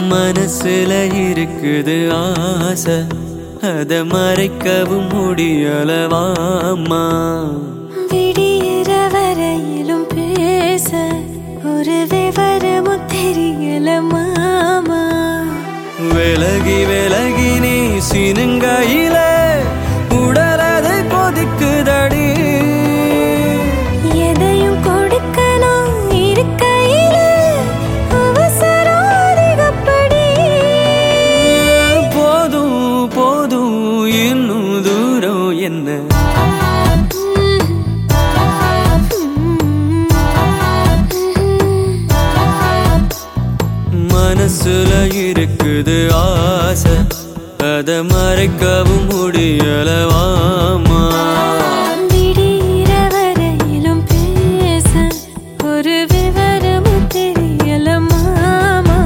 மனசுல இருக்குது ஆசை அத மறைக்கவும் முடியலவாமா விடியிற வரையிலும் பேச ஒரு விவரமும் தெரியல மாமா விலகி விலகி நீ சினுங்கையில உடலது கொதிக்குதடி எதையும் கொடுக்கணும் இருக்கையில அவசரம் அதிகப்படி போதும் போதும் இன்னும் தூரம் என்ன மனசுல இருக்குது ஆசை அத மறைக்கவும் முடியலவாமா விடியிற வரையிலும் பேச ஒரு விவரமும் தெரியல மாமா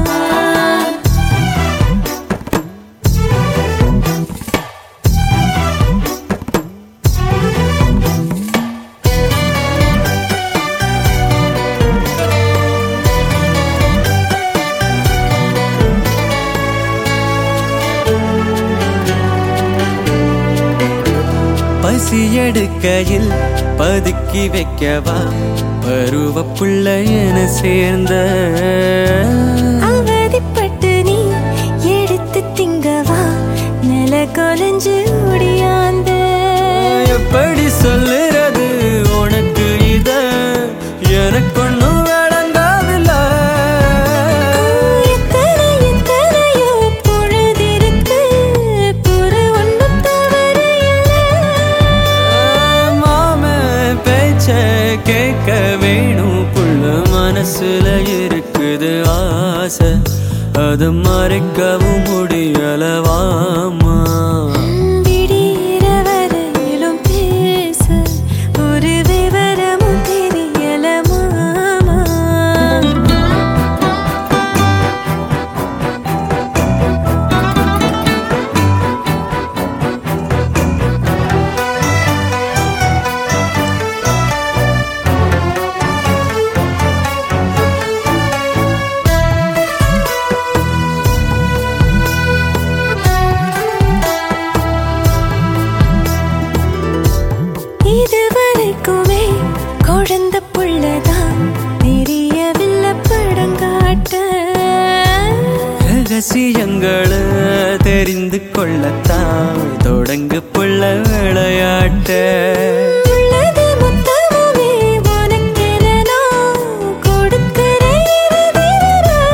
பசி எடுக்கையில் பதுக்கி வைக்கவா பருவ புள்ள என சேர்ந்த அவதிப்பட்டு நீ எடுத்து திங்கவா நில கொலைஞ்சு முடியாந்த எப்படி சொல்லுறது உனக்கு இத எனக்கு ஒன்றும் விளங்காதில்ல எத்தனை எத்தனையோ பொழுதிருக்கு புற ஒன்றும் தவறையில்லை மாம பேச்ச கேட்க வேணும் புள்ள மனசுல இருக்குது ஆசை அது மறைக்கவும் முடியலவாமா விடியிற வரையிலும் பேச ஒரு விவரமும் தெரியல மாமா இதுவரைக்குமே குழந்த புள்ளதான் தெரியவில்லை படங்காட்ட ரகசியங்களை தெரிந்து கொள்ளத்தான் தொடங்கு புள்ள விளையாட்ட உள்ளது மொத்தமுமே உனக்கென நான் கொடுக்கிறேன் இறுதிவரை.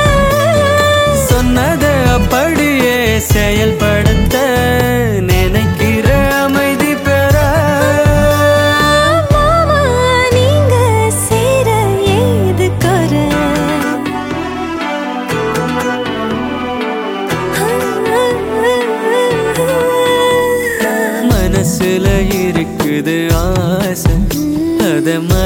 சொன்னதை அப்படியே செயல்படுத்த நினைக்கிற அமைதி பெற மாமா, நீங்க சேர ஏது குறை? மனசுல இருக்குது ஆசை அத